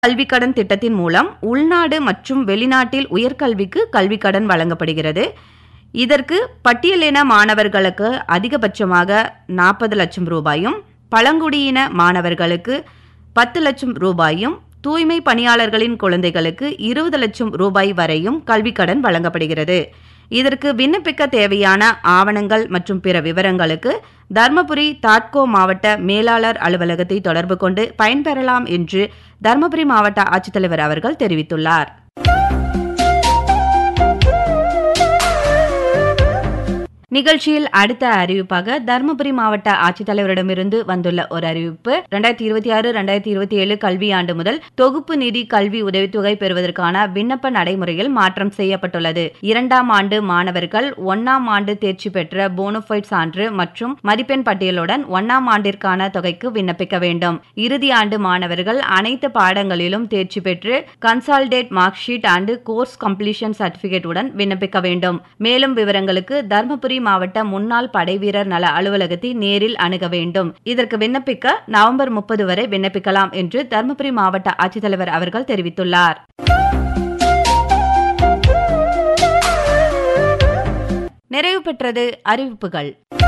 கல்விக்கடன் திட்டத்தின் மூலம் உள்நாடு மற்றும் வெளிநாட்டில் உயர்கல்விக்கு கல்விக்கடன் வழங்கப்படுகிறது இதற்கு பட்டியலின மாணவர்களுக்கு அதிகபட்சமாக நாற்பது லட்சம் ரூபாயும் பழங்குடியின மாணவர்களுக்கு பத்து லட்சம் ரூபாயும் தூய்மை பணியாளர்களின் குழந்தைகளுக்கு இருபது லட்சம் ரூபாய் வரையும் கல்விக்கடன் வழங்கப்படுகிறது இதற்கு விண்ணப்பிக்க தேவையான ஆவணங்கள் மற்றும் பிற விவரங்களுக்கு தர்மபுரி தாட்கோ மாவட்ட மேலாளர் அலுவலகத்தை தொடர்பு கொண்டு பயன்பெறலாம் என்று தர்மபுரி மாவட்ட ஆட்சித்தலைவர் அவர்கள் தெரிவித்துள்ளார் நிகழ்ச்சியில் அடுத்த அறிவிப்பாக தருமபுரி மாவட்ட ஆட்சித்தலைவரிடமிருந்து வந்துள்ள ஒரு அறிவிப்பு ரெண்டாயிரத்தி இருபத்தி ஆறு ரெண்டாயிரத்தி இருபத்தி ஏழு கல்வியாண்டு முதல் தொகுப்பு நிதி கல்வி உதவித்தொகை பெறுவதற்கான விண்ணப்ப நடைமுறையில் மாற்றம் செய்யப்பட்டுள்ளது இரண்டாம் ஆண்டு மாணவர்கள் ஒன்னாம் ஆண்டு தேர்ச்சி பெற்ற போனோஃபைட் சான்று மற்றும் மதிப்பெண் பட்டியலுடன் ஒன்னாம் ஆண்டிற்கான தொகைக்கு விண்ணப்பிக்க வேண்டும் இறுதி ஆண்டு மாணவர்கள் அனைத்து பாடங்களிலும் தேர்ச்சி பெற்று consolidated mark sheet and course completion certificate உடன் விண்ணப்பிக்க வேண்டும் மேலும் விவரங்களுக்கு தர்மபுரி மாவட்ட முன்னாள் படைவீரர் நல அலுவலகத்தை நேரில் அணுக வேண்டும் இதற்கு விண்ணப்பிக்க நவம்பர் முப்பது வரை விண்ணப்பிக்கலாம் என்று தருமபுரி மாவட்ட ஆட்சித்தலைவர் அவர்கள் தெரிவித்துள்ளார் நிறைவு பெற்றது அறிவிப்புகள்